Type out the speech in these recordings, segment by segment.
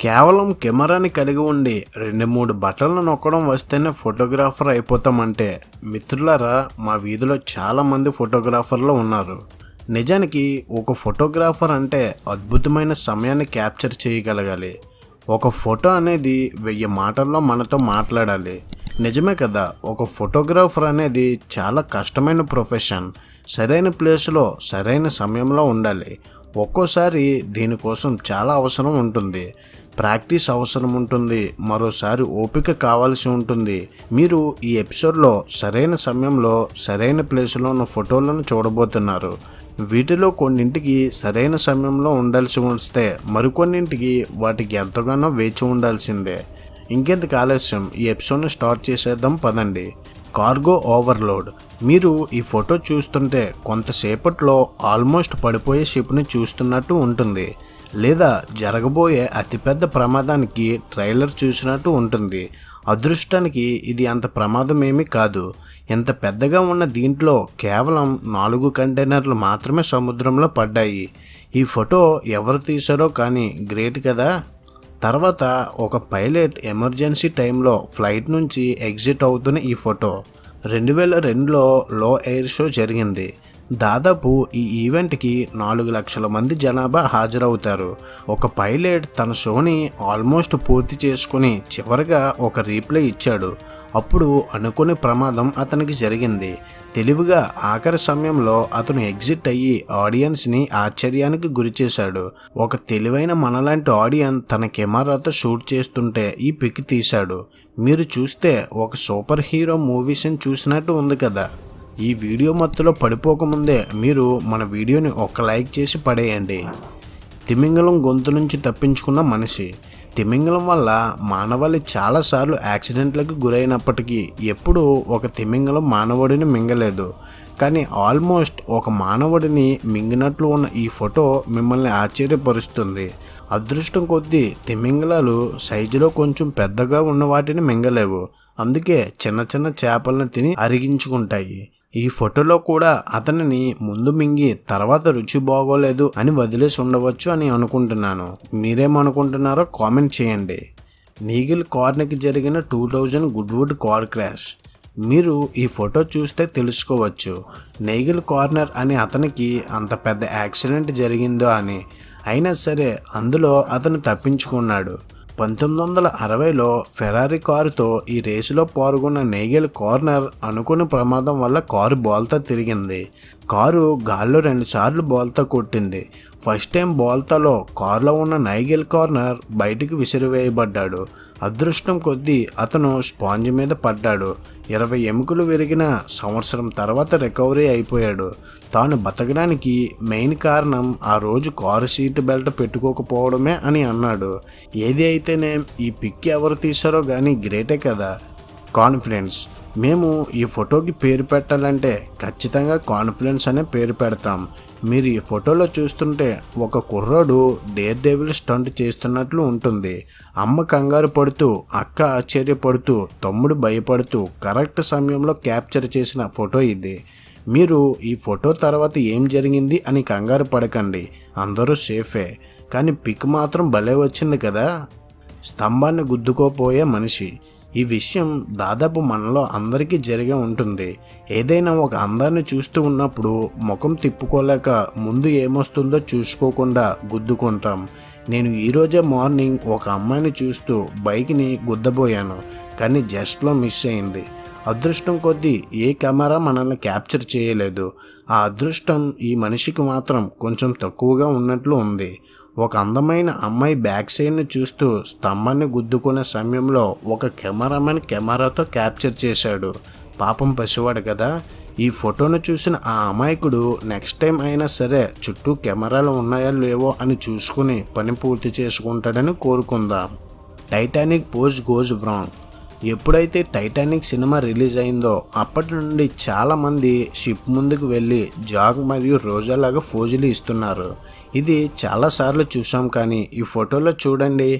కేవలం కెమెరాని కలిగి ఉండి రెండు మూడు బటన్లు నొక్కడం వస్తేనే ఫోటోగ్రాఫర్ అయిపోతామంటే మిత్రులారా మా వీధిలో చాలామంది ఫోటోగ్రాఫర్లు ఉన్నారు నిజానికి ఒక ఫోటోగ్రాఫర్ అంటే అద్భుతమైన సమయాన్ని క్యాప్చర్ చేయగలగాలి ఒక ఫోటో అనేది వెయ్యి మాటల్లో మనతో మాట్లాడాలి నిజమే కదా ఒక ఫోటోగ్రాఫర్ అనేది చాలా కష్టమైన ప్రొఫెషన్ సరైన ప్లేస్లో సరైన సమయంలో ఉండాలి ఒక్కోసారి దీనికోసం చాలా అవసరం ఉంటుంది ప్రాక్టీస్ అవసరం ఉంటుంది మరోసారి ఓపిక కావాల్సి ఉంటుంది మీరు ఈ ఎపిసోడ్లో సరైన సమయంలో సరైన ప్లేస్లో ఉన్న ఫోటోలను చూడబోతున్నారు వీటిలో కొన్నింటికి సరైన సమయంలో ఉండాల్సి వస్తే మరికొన్నింటికి వాటికి ఎంతగానో వేచి ఉండాల్సిందే ఇంకెందుకు ఆలస్యం ఈ ఎపిసోడ్ని స్టార్ట్ చేసేద్దాం పదండి కార్గో ఓవర్లోడ్ మీరు ఈ ఫోటో చూస్తుంటే కొంతసేపట్లో ఆల్మోస్ట్ పడిపోయే షిప్ని చూస్తున్నట్టు ఉంటుంది లేదా జరగబోయే అతిపెద్ద ప్రమాదానికి ట్రైలర్ చూసినట్టు ఉంటుంది అదృష్టానికి ఇది అంత ప్రమాదం ఏమీ కాదు ఇంత పెద్దగా ఉన్న దీంట్లో కేవలం నాలుగు కంటైనర్లు మాత్రమే సముద్రంలో పడ్డాయి ఈ ఫోటో ఎవరు తీశారో కానీ గ్రేట్ కదా తర్వాత ఒక పైలట్ ఎమర్జెన్సీ టైంలో ఫ్లైట్ నుంచి ఎగ్జిట్ అవుతున్న ఈ ఫోటో రెండు వేల రెండులో లో ఎయిర్ షో జరిగింది దాదాపు ఈ ఈవెంట్కి నాలుగు లక్షల మంది జనాభా హాజరవుతారు ఒక పైలట్ తన షోని ఆల్మోస్ట్ పూర్తి చేసుకుని చివరిగా ఒక రీప్లై ఇచ్చాడు అప్పుడు అనుకునే ప్రమాదం అతనికి జరిగింది తెలివిగా ఆఖరి సమయంలో అతను ఎగ్జిట్ అయ్యి ఆడియన్స్ని ఆశ్చర్యానికి గురిచేశాడు ఒక తెలివైన మనలాంటి ఆడియన్స్ తన కెమెరాతో షూట్ చేస్తుంటే ఈ పిక్ తీశాడు మీరు చూస్తే ఒక సూపర్ హీరో మూవీస్ని చూసినట్టు ఉంది కదా ఈ వీడియో మత్తులో పడిపోకముందే మీరు మన వీడియోని ఒక లైక్ చేసి పడేయండి తిమింగలం గొంతు నుంచి తప్పించుకున్న మనిషి తిమింగలం వల్ల మానవాళి చాలాసార్లు యాక్సిడెంట్లకు గురైనప్పటికీ ఎప్పుడూ ఒక తిమింగలం మానవుడిని మింగలేదు కానీ ఆల్మోస్ట్ ఒక మానవుడిని మింగినట్లు ఉన్న ఈ ఫోటో మిమ్మల్ని ఆశ్చర్యపరుస్తుంది అదృష్టం కొద్దీ తిమింగలాలు సైజులో కొంచెం పెద్దగా ఉన్న వాటిని మింగలేవు అందుకే చిన్న చిన్న చేపలను తిని అరిగించుకుంటాయి ఈ ఫోటోలో కూడా అతనిని ముందు మింగి తర్వాత రుచి బాగోలేదు అని వదిలేసి ఉండవచ్చు అని అనుకుంటున్నాను మీరేమనుకుంటున్నారో కామెంట్ చేయండి నీగిల్ కార్నికి జరిగిన two thousand Goodwood car crash మీరు ఈ ఫోటో చూస్తే తెలుసుకోవచ్చు నేగిల్ కార్నర్ అని అతనికి అంత పెద్ద యాక్సిడెంట్ జరిగిందో అని అయినా సరే అందులో అతను తప్పించుకున్నాడు పంతొమ్మిది వందల అరవైలో ఫెరారీ కారుతో ఈ రేసులో పాల్గొన్న నేగెల్ కార్నర్ అనుకుని ప్రమాదం వల్ల కారు బోల్తా తిరిగింది కారు గాల్లో రెండుసార్లు బోల్తా కొట్టింది ఫస్ట్ టైం బోల్తాలో కారులో ఉన్న నైగెల్ కార్నర్ బయటికి విసిరివేయబడ్డాడు అదృష్టం కొద్దీ అతను స్పాంజ్ మీద పడ్డాడు ఇరవై ఎముకలు విరిగిన సంవత్సరం తర్వాత రికవరీ అయిపోయాడు తాను బతకడానికి మెయిన్ కారణం ఆ రోజు కారు సీట్ బెల్ట్ పెట్టుకోకపోవడమే అని అన్నాడు ఏది అయితేనే ఈ పిక్ ఎవరు తీశారో కానీ గ్రేటే కదా కాన్ఫిడెన్స్ మేము ఈ ఫోటోకి పేరు పెట్టాలంటే ఖచ్చితంగా కాన్ఫిడెన్స్ అనే పేరు పెడతాం మీరు ఈ ఫోటోలో చూస్తుంటే ఒక కుర్రాడు డేర్ డెవిల్ స్టంట్ చేస్తున్నట్లు ఉంటుంది అమ్మ కంగారు పడుతూ అక్క ఆశ్చర్యపడుతూ తమ్ముడు భయపడుతూ కరెక్ట్ సమయంలో క్యాప్చర్ చేసిన ఫోటో ఇది మీరు ఈ ఫోటో తర్వాత ఏం జరిగింది అని కంగారు పడకండి అందరూ సేఫే కానీ పిక్ మాత్రం భలే వచ్చింది కదా స్తంభాన్ని గుద్దుకోపోయే మనిషి ఈ విషయం దాదాపు మనలో అందరికీ జరిగే ఉంటుంది ఏదైనా ఒక అందాన్ని చూస్తూ ఉన్నప్పుడు ముఖం తిప్పుకోలేక ముందు ఏమొస్తుందో చూసుకోకుండా గుద్దుకుంటాం నేను ఈరోజే మార్నింగ్ ఒక అమ్మాయిని చూస్తూ బైక్ని గుద్దబోయాను కానీ జస్ట్లో మిస్ అయింది అదృష్టం కొద్దీ ఏ కెమెరా మనల్ని క్యాప్చర్ చేయలేదు ఆ అదృష్టం ఈ మనిషికి మాత్రం కొంచెం తక్కువగా ఉన్నట్లు ఉంది ఒక అందమైన అమ్మాయి బ్యాక్ సైడ్ని చూస్తూ స్తంభాన్ని గుద్దుకునే సమయంలో ఒక కెమెరామెన్ కెమెరాతో క్యాప్చర్ చేశాడు పాపం పసివాడు కదా ఈ ఫోటోను చూసిన ఆ అమాయకుడు నెక్స్ట్ టైం అయినా సరే చుట్టూ కెమెరాలు ఉన్నాయో లేవో అని చూసుకుని పని పూర్తి చేసుకుంటాడని కోరుకుందాం టైటానిక్ పోజ్ గోజ్ వ్రాంగ్ ఎప్పుడైతే టైటానిక్ సినిమా రిలీజ్ అయిందో అప్పటి నుండి చాలామంది షిప్ ముందుకు వెళ్ళి జాగ్ మరియు రోజాలాగా ఫోజులు ఇస్తున్నారు ఇది చాలాసార్లు చూసాం కానీ ఈ ఫోటోలో చూడండి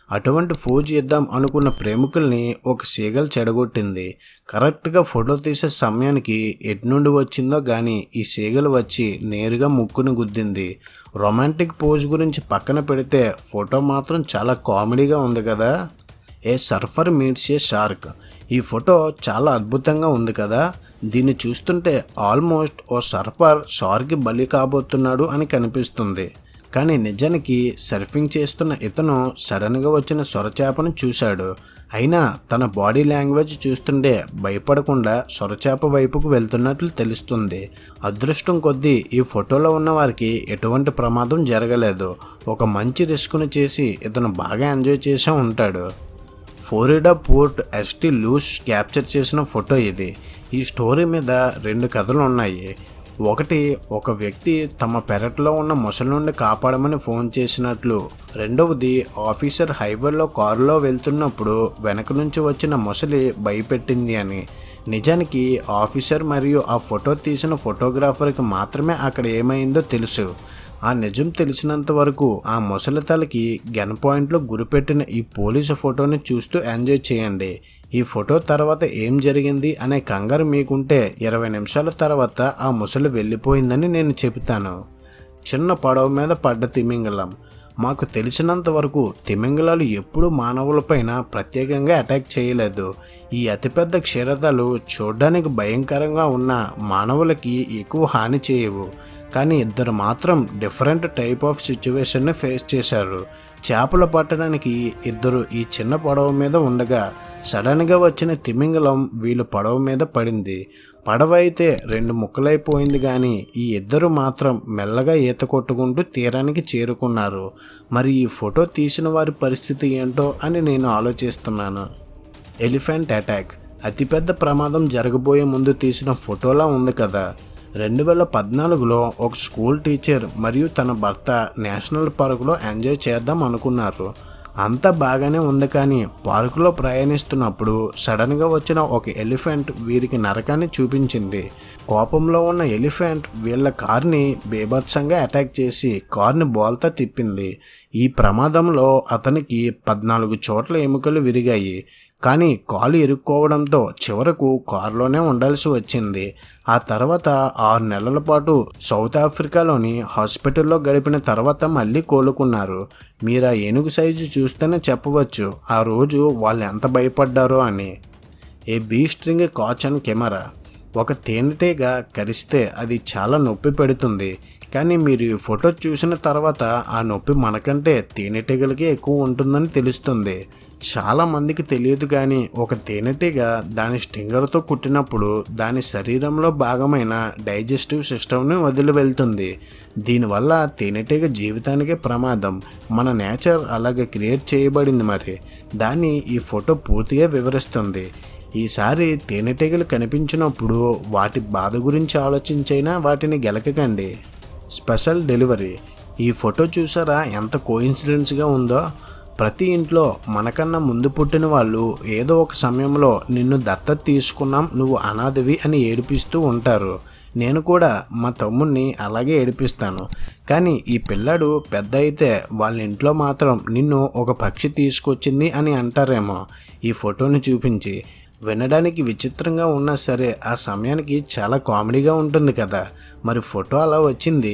అటువంటి ఫోజు ఇద్దాం అనుకున్న ప్రేమికుల్ని ఒక సీగల్ చెడగొట్టింది కరెక్ట్గా ఫోటో తీసే సమయానికి ఎటు నుండి వచ్చిందో కానీ ఈ సీగలు వచ్చి నేరుగా ముక్కును గుద్దింది రొమాంటిక్ పోజ్ గురించి పక్కన పెడితే ఫోటో మాత్రం చాలా కామెడీగా ఉంది కదా a surfer meets a shark ఈ ఫోటో చాలా అద్భుతంగా ఉంది కదా దీన్ని చూస్తుంటే ఆల్మోస్ట్ ఓ సర్ఫర్ షార్క్కి బలి కాబోతున్నాడు అని కనిపిస్తుంది కానీ నిజానికి సర్ఫింగ్ చేస్తున్న ఇతను సడన్గా వచ్చిన సొరచేపను చూశాడు అయినా తన బాడీ లాంగ్వేజ్ చూస్తుంటే భయపడకుండా సొరచేప వైపుకు వెళ్తున్నట్లు తెలుస్తుంది అదృష్టం కొద్దీ ఈ ఫోటోలో ఉన్న వారికి ఎటువంటి ప్రమాదం జరగలేదు ఒక మంచి రిస్క్ను చేసి ఇతను బాగా ఎంజాయ్ చేసే ఉంటాడు Florida port S T Lucie capture చేసిన ఫోటో ఇది ఈ స్టోరీ మీద రెండు కథలు ఉన్నాయి ఒకటి ఒక వ్యక్తి తమ పెరట్లో ఉన్న మొసలి నుండి కాపాడమని ఫోన్ చేసినట్లు రెండవది ఆఫీసర్ హైవేలో కారులో వెళ్తున్నప్పుడు వెనక నుంచి వచ్చిన మొసలి భయపెట్టింది అని నిజానికి ఆఫీసర్ మరియు ఆ ఫోటో తీసిన ఫోటోగ్రాఫర్కి మాత్రమే అక్కడ ఏమైందో తెలుసు ఆ నిజం తెలిసినంత వరకు ఆ ముసలి తలకి గన్ పాయింట్లో గురిపెట్టిన ఈ పోలీసు ఫోటోని చూస్తూ ఎంజాయ్ చేయండి ఈ ఫోటో తర్వాత ఏం జరిగింది అనే కంగారు మీకుంటే ఇరవై నిమిషాల తర్వాత ఆ ముసలి వెళ్ళిపోయిందని నేను చెబుతాను చిన్న పడవ మీద పడ్డ తిమింగలం మాకు తెలిసినంత వరకు తిమింగలాలు ఎప్పుడూ మానవులపైన ప్రత్యేకంగా అటాక్ చేయలేదు ఈ అతిపెద్ద క్షీరతలు చూడ్డానికి భయంకరంగా ఉన్న మానవులకి ఎక్కువ హాని చేయవు కానీ ఇద్దరు మాత్రం డిఫరెంట్ టైప్ ఆఫ్ సిచ్యువేషన్ని ఫేస్ చేశారు చేపలు పట్టడానికి ఇద్దరు ఈ చిన్న పడవ మీద ఉండగా సడన్గా వచ్చిన తిమింగలం వీళ్ళు పడవ మీద పడింది పడవ అయితే రెండు ముక్కలైపోయింది కానీ ఈ ఇద్దరు మాత్రం మెల్లగా ఈత కొట్టుకుంటూ తీరానికి చేరుకున్నారు మరి ఈ ఫోటో తీసిన వారి పరిస్థితి ఏంటో అని నేను ఆలోచిస్తున్నాను ఎలిఫెంట్ అటాక్ అతిపెద్ద ప్రమాదం జరగబోయే ముందు తీసిన ఫోటోలా ఉంది కదా రెండు వేల పద్నాలుగులో ఒక స్కూల్ టీచర్ మరియు తన భర్త నేషనల్ పార్కులో ఎంజాయ్ చేద్దాం అనుకున్నారు అంతా బాగానే ఉంది కానీ పార్కులో ప్రయాణిస్తున్నప్పుడు సడన్గా వచ్చిన ఒక ఎలిఫెంట్ వీరికి నరకాన్ని చూపించింది కోపంలో ఉన్న ఎలిఫెంట్ వీళ్ళ కార్ని బేభత్సంగా అటాక్ చేసి కార్ని బోల్తా తిప్పింది ఈ ప్రమాదంలో అతనికి పద్నాలుగు చోట్ల ఎముకలు విరిగాయి కానీ కాలు ఇరుక్కోవడంతో చివరకు కారులోనే ఉండాల్సి వచ్చింది ఆ తర్వాత ఆరు నెలల పాటు సౌత్ ఆఫ్రికాలోని హాస్పిటల్లో గడిపిన తర్వాత మళ్ళీ కోలుకున్నారు మీరు ఆ ఏనుగు సైజు చూస్తేనే చెప్పవచ్చు ఆ రోజు వాళ్ళు ఎంత భయపడ్డారో అని a bee string catch and camera ఒక తేనెటీగ కరిస్తే అది చాలా నొప్పి పెడుతుంది కానీ మీరు ఈ ఫోటో చూసిన తర్వాత ఆ నొప్పి మనకంటే తేనెటీగలకి ఎక్కువ ఉంటుందని తెలుస్తుంది చాలా మందికి తెలియదు కానీ ఒక తేనెటీగ దాని స్టింగర్తో కుట్టినప్పుడు దాని శరీరంలో భాగమైన డైజెస్టివ్ సిస్టమ్ని వదిలి వెళ్తుంది దీనివల్ల తేనెటీగ జీవితానికే ప్రమాదం మన నేచర్ అలాగే క్రియేట్ చేయబడింది మరి దాన్ని ఈ ఫోటో పూర్తిగా వివరిస్తుంది ఈసారి తేనెటీగలు కనిపించినప్పుడు వాటి బాధ గురించి ఆలోచించైనా వాటిని గెలకకండి స్పెషల్ డెలివరీ ఈ ఫోటో చూసారా ఎంత కోయిన్సిడెన్స్గా ఉందో ప్రతి ఇంట్లో మనకన్నా ముందు పుట్టిన వాళ్ళు ఏదో ఒక సమయంలో నిన్ను దత్తత తీసుకున్నాం నువ్వు అనాథవి అని ఏడిపిస్తూ ఉంటారు నేను కూడా మా తమ్ముడిని అలాగే ఏడిపిస్తాను కానీ ఈ పిల్లాడు పెద్ద అయితే వాళ్ళ ఇంట్లో మాత్రం నిన్ను ఒక పక్షి తీసుకొచ్చింది అని అంటారేమో ఈ ఫోటోని చూపించి వినడానికి విచిత్రంగా ఉన్నా సరే ఆ సమయానికి చాలా కామెడీగా ఉంటుంది కదా మరి ఫోటో అలా వచ్చింది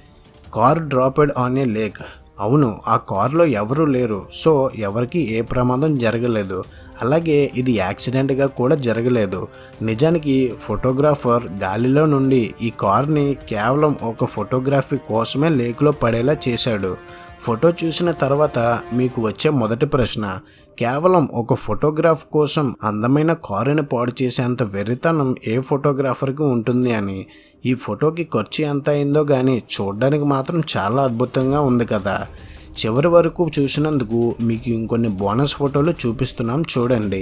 car dropped on a lake అవును ఆ కార్లో ఎవరూ లేరు సో ఎవరికి ఏ ప్రమాదం జరగలేదు అలాగే ఇది యాక్సిడెంట్గా కూడా జరగలేదు నిజానికి ఫోటోగ్రాఫర్ గాలిలో నుండి ఈ కార్ని కేవలం ఒక ఫోటోగ్రఫీ కోసమే లేక్లో పడేలా చేశాడు ఫోటో చూసిన తర్వాత మీకు వచ్చే మొదటి ప్రశ్న కేవలం ఒక ఫోటోగ్రాఫ్ కోసం అందమైన కారుని పాడు చేసేంత వెర్రితనం ఏ ఫోటోగ్రాఫర్కి ఉంటుంది అని ఈ ఫోటోకి ఖర్చు ఎంత అయిందో కానీ చూడడానికి మాత్రం చాలా అద్భుతంగా ఉంది కదా చివరి వరకు చూసినందుకు మీకు ఇంకొన్ని బోనస్ ఫోటోలు చూపిస్తున్నాం చూడండి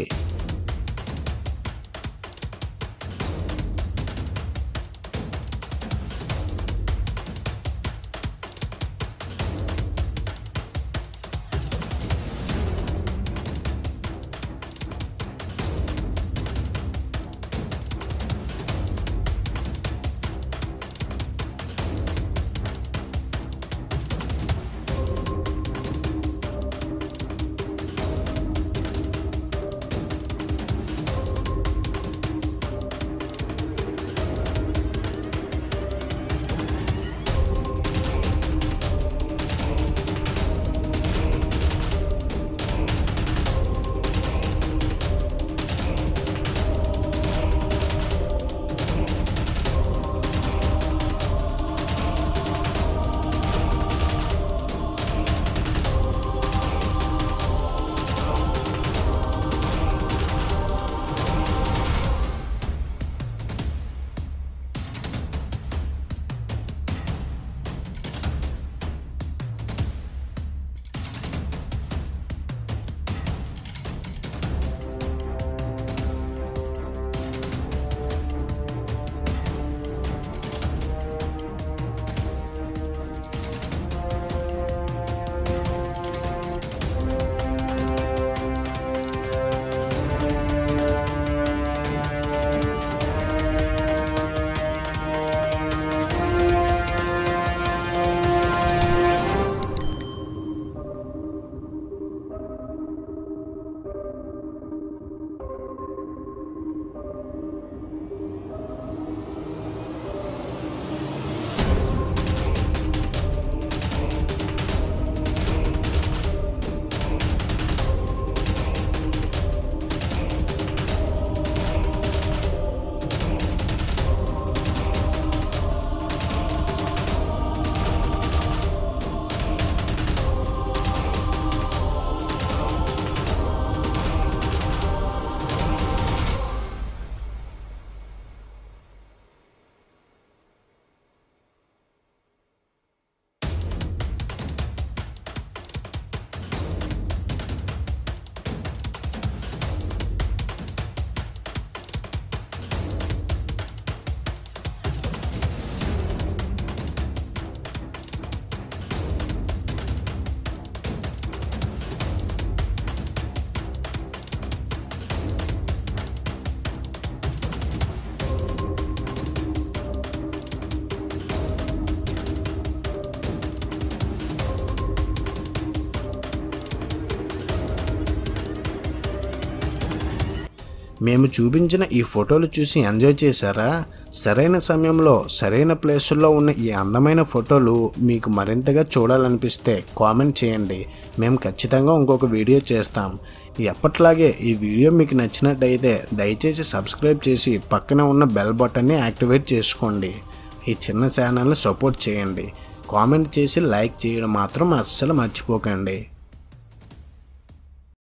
మేము చూపించిన ఈ ఫోటోలు చూసి ఎంజాయ్ చేశారా సరైన సమయంలో సరైన ప్లేసుల్లో ఉన్న ఈ అందమైన ఫోటోలు మీకు మరింతగా చూడాలనిపిస్తే కామెంట్ చేయండి మేము ఖచ్చితంగా ఇంకొక వీడియో చేస్తాం ఎప్పట్లాగే ఈ వీడియో మీకు నచ్చినట్టయితే దయచేసి సబ్స్క్రైబ్ చేసి పక్కన ఉన్న బెల్ బటన్ని యాక్టివేట్ చేసుకోండి ఈ చిన్న ఛానల్ని సపోర్ట్ చేయండి కామెంట్ చేసి లైక్ చేయడం మాత్రం అస్సలు మర్చిపోకండి